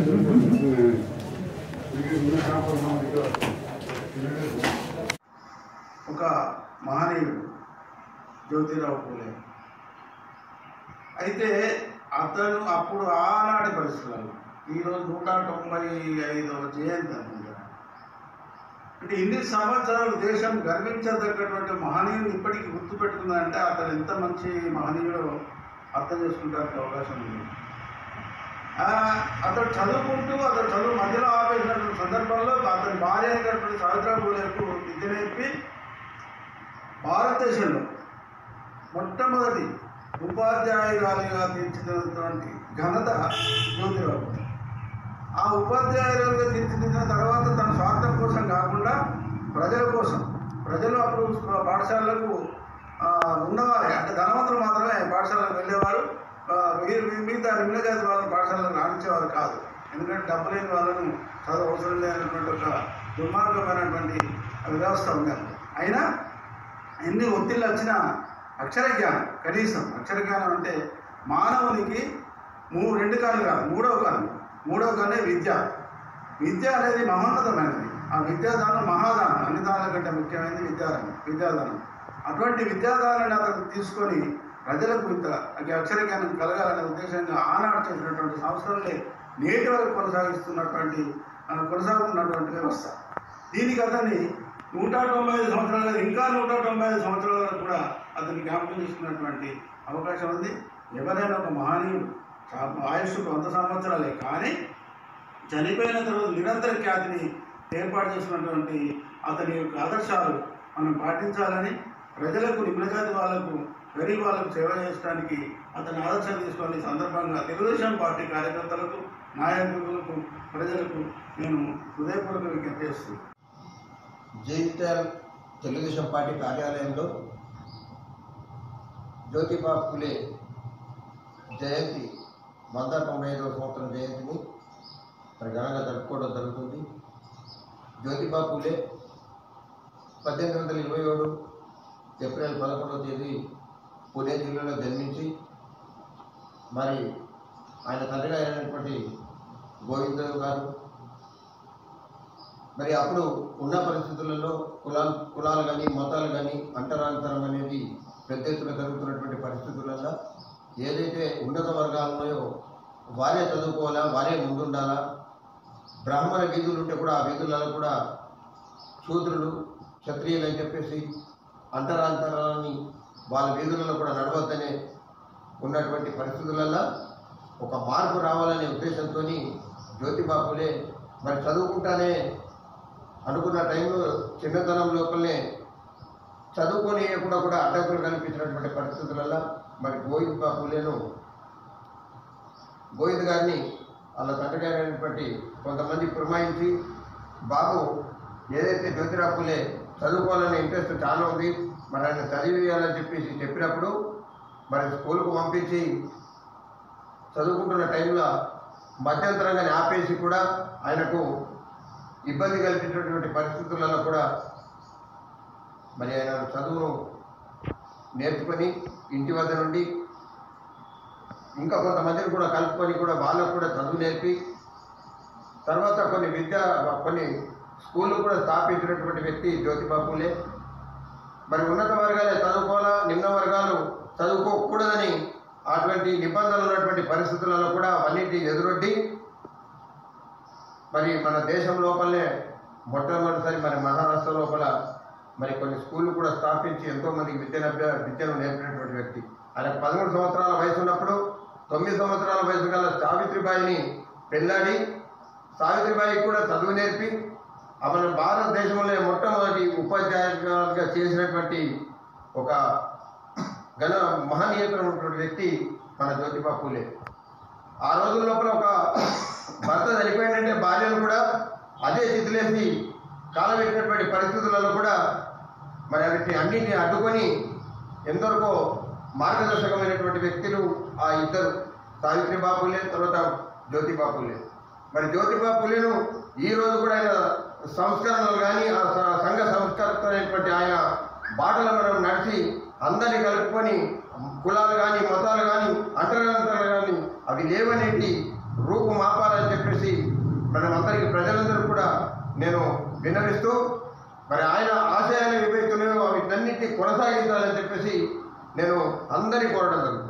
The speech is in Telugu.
ఒక మహనీయుడు జ్యోతిరావు పూలే అయితే అతను అప్పుడు ఆనాటి పరిస్థితులలో ఈరోజు నూట తొంభై ఐదవ జయంతి అనుకుంటా అంటే ఇన్ని సంవత్సరాలు దేశం గర్వించదగ్గటువంటి మహనీయుడు ఇప్పటికీ గుర్తుపెట్టుకుందంటే అతను ఎంత మంచి మహనీయుడో అర్థం చేసుకుంటానికి అవకాశం ఉంది ఆ, అతడు చదువుకుంటూ అతడు చదువు మధ్యలో ఆపేసినటువంటి సందర్భంలో అతని భార్య అయినటువంటి సావిత్రిబాయి పూలేకు విద్య నేర్పి భారతదేశంలో మొట్టమొదటి ఉపాధ్యాయురాలిగా తీర్చిదిద్దినటువంటి ఘనత జ్యోతిరావు పూలే. ఆ ఉపాధ్యాయులుగా తీర్చిదిద్దిన తర్వాత తన స్వార్థం కోసం కాకుండా ప్రజల కోసం ప్రజలు అప్పుడు స్కూ- పాఠశాలలకు ఆ, ఉన్నవారే అంటే ధనవంతులు మాత్రమే పాఠశాలకు వెళ్ళేవారు ఆ, మీ- మీ- మిగతా నిమ్న జాతి వాళ్ళని పాఠశాలకు రాణించేవారు కాదు ఎందుకంటే డబ్బు లేని వాళ్ళను చదువు అవసరం లేనటువంటి ఒక దుర్మార్గమైనటువంటి వ్యవస్థ ఉండేది అయినా ఎన్ని ఒత్తిళ్ళు వచ్చినా అక్షర జ్ఞానం కనీసం అక్షర జ్ఞానం అంటే మానవునికి మూ రెండు కాళ్ళు కాదు మూడవ కాలం మూడవ కాలే విద్య విద్య అనేది మహోన్నతమైనది ఆ విద్యాదానం మహాదానం అన్ని దానాల కంటే ముఖ్యమైనది విద్యాదానం విద్యాదానం అటువంటి విద్యాదానాన్ని అతను తీసుకొని ప్రజలకు ఇంత అక్షర జ్ఞానం కలగాలనే ఉద్దేశంగా ఆనాడు చేసినటువంటి సంస్థలనే నేటి వరకు కొనసాగిస్తున్నటువంటి ఆ, కొనసాగుతున్నటువంటి వ్యవస్థ దీనికి అతన్ని నూట తొంభై ఐదు సంవత్సరాలు ఇంకా నూట తొంభై ఐదు సంవత్సరాల వరకు కూడా అతన్ని జ్ఞాపకం చేసుకున్నటువంటి అవకాశం ఉంది ఎవరైనా ఒక మహనీయుడు చా- ఆయుష్ వంద సంవత్సరాలే కానీ చనిపోయిన తర్వాత నిరంతర ఖ్యాతిని ఏర్పాటు చేసినటువంటి అతని యొక్క ఆదర్శాలు మనం పాటించాలని ప్రజలకు నిమ్నజాతి వాళ్లకు గరీబ్ వాళ్ళకు సేవ చేయడానికి అతని ఆదర్శాలు తీసుకొని ఈ సందర్భంగా తెలుగుదేశం పార్టీ కార్యకర్తలకు నాయకులకు ప్రజలకు నేను హృదయపూర్వక విజ్ఞప్తి చేస్తున్నాను జైత్యాల్ తెలుగుదేశం పార్టీ కార్యాలయంలో జ్యోతిబా ఫులే జయంతి వంద తొంభై ఐదవ సంవత్సరం జయంతిని మరి ఘనంగా జరుపుకోవడం జరుగుతుంది జ్యోతిబా ఫులే పద్దెనిమిది వందల ఇరవై ఏడు ఏప్రిల్ పదకొండవ తేదీ పుణే జిల్లాలో జన్మించి మరి ఆయన తండ్రి అయినటువంటి గోవిందరావు గారు మరి అప్పుడు ఉన్న పరిస్థితులలో కులాలు కులాలు కానీ మతాలు కానీ అంటరాంతరం అనేది పెద్ద ఎత్తున జరుగుతున్నటువంటి పరిస్థితులలో ఏదైతే ఉన్నత వర్గాలు ఉన్నాయో వారే చదువుకోవాలా వారే ముందుండాలా బ్రాహ్మణ వీధులు ఉంటే కూడా ఆ వీధులలో కూడా శూద్రులు క్షత్రియులు అని చెప్పేసి అంతరాంతరాన్ని వాళ్ళ వీధులలో కూడా నడవద్దనే ఉన్నటువంటి పరిస్థితులలో ఒక మార్పు రావాలనే ఉద్దేశంతో జ్యోతిబాపులే మరి చదువుకుంటానే అనుకున్న టైంలో చిన్నతనం లోపలనే చదువుకొని కూడా కూడా అడ్డంకులు కనిపించినటువంటి పరిస్థితులలో మరి గోవింద్ బాపులేను గోవింద్ గారిని వాళ్ళ తండ్రి గారు అయినటువంటి కొంతమంది పురమాయించి బాబు ఏదైతే జ్యోతిరావు పూలే చదువుకోవాలనే ఇంట్రెస్ట్ చాలా ఉంది మరి ఆయన చదివేయాలని చెప్పేసి చెప్పినప్పుడు మరి స్కూల్కు పంపించి చదువుకుంటున్న టైంలో మధ్యంతరంగానే ఆపేసి కూడా ఆయనకు ఇబ్బంది కల్పించినటువంటి పరిస్థితులలో కూడా మరి ఆయన చదువును నేర్చుకొని ఇంటి వద్ద నుండి ఇంకా కొంతమందిని కూడా కలుపుకొని కూడా వాళ్ళకు కూడా చదువు నేర్పి తర్వాత కొన్ని విద్యా కొన్ని స్కూళ్ళు కూడా స్థాపించినటువంటి వ్యక్తి జ్యోతిబాపులే మరి ఉన్నత వర్గాలే చదువుకోవాలా నిమ్న వర్గాలు చదువుకోకూడదని అటువంటి నిబంధనలు ఉన్నటువంటి పరిస్థితులలో కూడా అవన్నిటిని ఎదురొడ్డి మరి మన దేశం లోపలనే మొట్టమొదటిసారి మరి మహారాష్ట్ర లోపల మరి కొన్ని స్కూళ్ళు కూడా స్థాపించి ఎంతో మందికి విద్యను అభ్య- విద్యను నేర్పినటువంటి వ్యక్తి ఆయనకు పదమూడు సంవత్సరాల వయసు ఉన్నప్పుడు తొమ్మిది సంవత్సరాల వయసు గల సావిత్రిబాయిని పెళ్ళాడి సావిత్రిబాయికి కూడా చదువు నేర్పి ఆ మన భారతదేశంలో మొట్టమొదటి ఉపాధ్యాయులుగా చేసినటువంటి ఒక ఘన మహనీయతమైనటువంటి వ్యక్తి మన జ్యోతిబా పూలే ఆ రోజుల లోపల ఒక భర్త చనిపోయిందంటే భార్యను కూడా అదే స్థితిలేసి కాలబెట్టినటువంటి పరిస్థితులలో కూడా మరి వాటిని అన్నింటినీ అడ్డుకొని ఎందరికో మార్గదర్శకమైనటువంటి వ్యక్తులు ఆ ఇద్దరు సావిత్రిబా పూలే తర్వాత జ్యోతిబా పూలే మరి జ్యోతిబా పూలేను ఈ రోజు కూడా ఆయన సంస్కరణలు కానీ ఆ స- సంఘ సంస్కర్త అయినటువంటి ఆయన బాటలో మనం నడిచి అందరినీ కలుపుకొని కులాలు కానీ మతాలు కానీ అంటరాంతరాలు కానీ అవి లేవనేటి రూపుమాపాలని చెప్పేసి మనం అందరికీ ప్రజలందరూ కూడా నేను విన్నవిస్తూ మరి ఆయన ఆశయాలు ఏవైతున్నాయో వీటన్నిటిని కొనసాగించాలని చెప్పేసి నేను అందరినీ కోరడం జరుగుతుంది